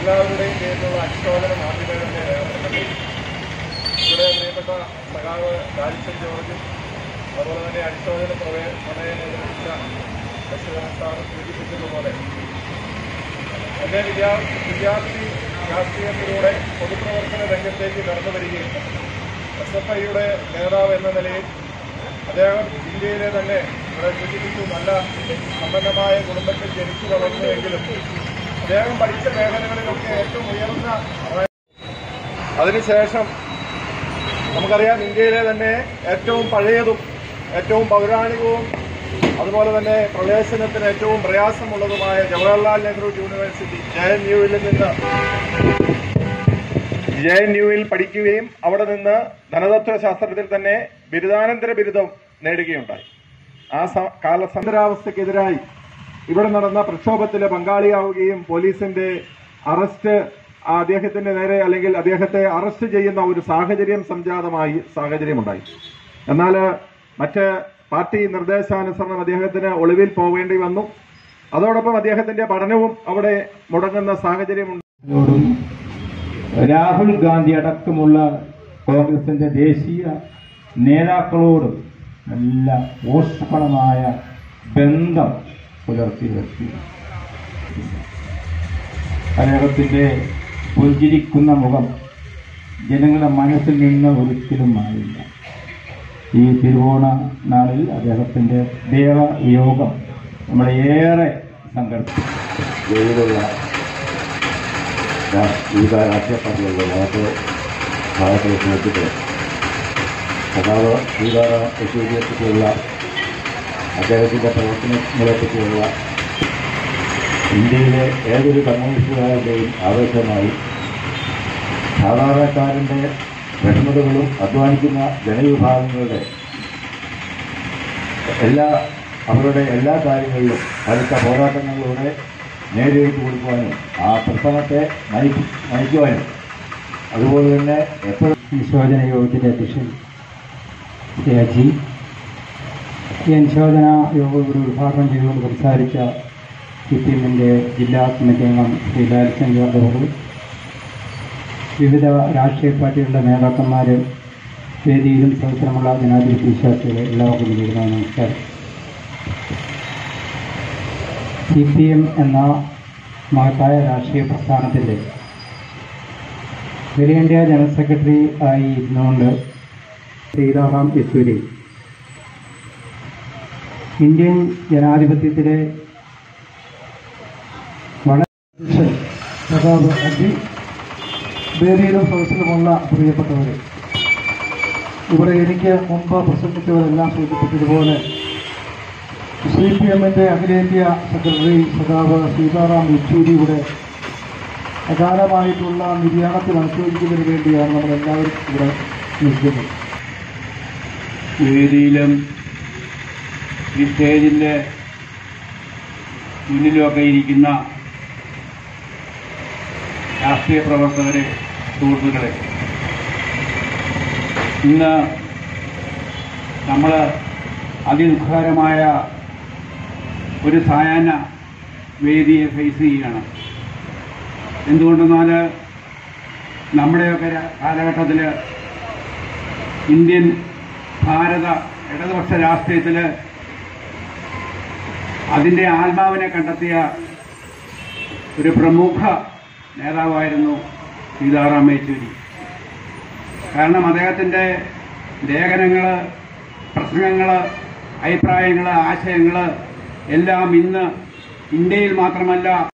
എല്ലാവരുടെയും പേരിലുള്ള അനുശോചനം ആദ്യമേ തന്നെ രേഖപ്പെടുത്തുന്നു ഇവിടെ പ്രിയപ്പെട്ട സഖാവ് രാജീവ് ജോർജും അതുപോലെ തന്നെ അനുശോചന പ്രവേ പ്രമേയം അവതരിപ്പിച്ച ശശിധരൻ സൂചിപ്പിച്ചതുപോലെ എന്നെ വിദ്യാ വിദ്യാർത്ഥി രാഷ്ട്രീയത്തിലൂടെ പൊതുപ്രവർത്തന രംഗത്തേക്ക് കടന്നു വരികയും എസ് എഫ് ഐയുടെ നേതാവ് എന്ന നിലയിൽ അദ്ദേഹം ഇന്ത്യയിലെ തന്നെ ഇവിടെ സൂചിപ്പിച്ചു നല്ല സമ്പന്നമായ കുടുംബത്തിൽ ജനിച്ചു വളർന്നുവെങ്കിലും അദ്ദേഹം പഠിച്ച മേഖലകളിലൊക്കെ ഏറ്റവും ഉയർന്ന അതിനുശേഷം നമുക്കറിയാം ഇന്ത്യയിലെ തന്നെ ഏറ്റവും പഴയതും ഏറ്റവും പൗരാണികവും അതുപോലെ തന്നെ പ്രവേശനത്തിന് ഏറ്റവും പ്രയാസമുള്ളതുമായ Jawaharlal Nehru university J N യുവിൽ നിന്ന് ജെ എൻ യുവിൽ പഠിക്കുകയും അവിടെ നിന്ന് ധനതത്വ ശാസ്ത്രത്തിൽ തന്നെ ബിരുദാനന്തര ബിരുദം നേടുകയുണ്ടായി ആ സ- കാലസന്തരാവസ്ഥക്കെതിരായി ഇവിടെ നടന്ന പ്രക്ഷോഭത്തിലെ പങ്കാളിയാവുകയും പോലീസിന്റെ അറസ്റ്റ് ആ അദ്ദേഹത്തിന്റെ നേരെ അല്ലെങ്കിൽ അദ്ദേഹത്തെ അറസ്റ്റ് ചെയ്യുന്ന ഒരു സാഹചര്യം സംജാതമായി സാഹചര്യമുണ്ടായി എന്നാൽ മറ്റ് പാർട്ടി നിർദ്ദേശാനുസരണം അദ്ദേഹത്തിന് ഒളിവിൽ പോവേണ്ടി വന്നു അതോടൊപ്പം അദ്ദേഹത്തിന്റെ പഠനവും അവിടെ മുടങ്ങുന്ന സാഹചര്യമുണ്ട് ോടും രാഹുൽ ഗാന്ധി അടക്കമുള്ള കോൺഗ്രസിന്റെ ദേശീയ നേതാക്കളോടും നല്ല ഊഷ്മളമായ ബന്ധം പുലർത്തിയ വ്യക്തി അദ്ദേഹത്തിന്റെ പുഞ്ചിരിക്കുന്ന മുഖം ജനങ്ങളുടെ മനസ്സിൽ നിന്ന് ഒരിക്കലും മാറില്ല ഈ തിരുവോണ നാളിൽ അദ്ദേഹത്തിന്റെ ദേവയോഗം നമ്മളെ ഏറെ സങ്കല്പിച്ചു ജയിലുള്ള രാ- വിവിധ രാഷ്ട്രീയ പാർട്ടികളുടെ നേരത്തെ ഭാഗത്തെ നോക്കിയിട്ട് സഖാവ് സീതാറാം യെച്ചൂരിയെ പറ്റിയുള്ള അദ്ദേഹത്തിൻ്റെ പ്രവർത്തനങ്ങളെ പറ്റിയുള്ള ഇന്ത്യയിലെ ഏതൊരു കമ്മ്യൂണിസ്റ്റുകാരുടെയും ആവേശമായി സാധാരണക്കാരൻ്റെ വിഷമതകളും അധ്വാനിക്കുന്ന ജനവിഭാഗങ്ങളുടെ എല്ലാ അവരുടെ എല്ലാ കാര്യങ്ങളിലും അടുത്ത പോരാട്ടങ്ങളിലൂടെ നേരിട്ട് കൊടുക്കുവാനും ആ പ്രസ്ഥാനത്തെ നയിക്കു നയിക്കുവാനും അതുപോലെ തന്നെ എപ്പോഴും അനുശോചന യോഗത്തിന്റെ അധ്യക്ഷൻ ശ്രീ അജി ഈ അനുശോചന യോഗം ഇവിടെ ഉദ്ഘാടനം ചെയ്തുകൊണ്ട് സംസാരിച്ച സി പി എമ്മിൻ്റെ ജില്ലാ കമ്മിറ്റി അംഗം ശ്രീ ലാൽസൻ ജോർജ് അവർ വിവിധ രാഷ്ട്രീയ പാർട്ടികളുടെ നേതാക്കന്മാർ വേദിയിലും സഹസ്രമുള്ള ജനാധിപത്യ വിശ്വാസികൾ എല്ലാവർക്കും നേരിടുന്ന നമസ്കാരം സി പി എം എന്ന മഹത്തായ രാഷ്ട്രീയ പ്രസ്ഥാനത്തിൻ്റെ അഖിലേന്ത്യാ ജനറൽ സെക്രട്ടറി ആയി ഇരുന്നുകൊണ്ട് സീതാറാം യെച്ചൂരി ഇന്ത്യൻ ജനാധിപത്യത്തിലെ വളരെ സഖാവ് അജി വേദിയിലും സദസ്സിലുമുള്ള പ്രിയപ്പെട്ടവരെ ഇവിടെ എനിക്ക് മുമ്പ് പ്രസംഗിച്ചവരെല്ലാം സൂചിപ്പിച്ചതുപോലെ സി പി എമ്മിൻ്റെ അഖിലേന്ത്യാ സെക്രട്ടറി സഖാവ് സീതാറാം യെച്ചൂരിയുടെ അകാലമായിട്ടുള്ള നിര്യാണത്തിൽ അനുശോചിക്കുന്നതിന് വേണ്ടിയാണ് നമ്മളെല്ലാവരും ഇവിടെ നിൽക്കുന്നത് വേദിയിലും ഈ സ്റ്റേജിൻ്റെ മുന്നിലുമൊക്കെ ഇരിക്കുന്ന രാഷ്ട്രീയ പ്രവർത്തകരെ സുഹൃത്തുക്കളെ ഇന്ന് നമ്മൾ അതിദുഃഖകരമായ ഒരു സായാഹ്ന വേദിയെ ഫേസ് ചെയ്യുകയാണ് എന്തുകൊണ്ടെന്നാൽ നമ്മുടെയൊക്കെ കാലഘട്ടത്തിൽ ഇന്ത്യൻ ഭാരത ഇടതുപക്ഷ രാഷ്ട്രീയത്തിൽ അതിൻ്റെ ആത്മാവിനെ കണ്ടെത്തിയ ഒരു പ്രമുഖ നേതാവായിരുന്നു സീതാറാം യെച്ചൂരി കാരണം അദ്ദേഹത്തിൻ്റെ ലേഖനങ്ങൾ പ്രസംഗങ്ങൾ അഭിപ്രായങ്ങൾ ആശയങ്ങൾ എല്ലാം ഇന്ന് ഇന്ത്യയിൽ മാത്രമല്ല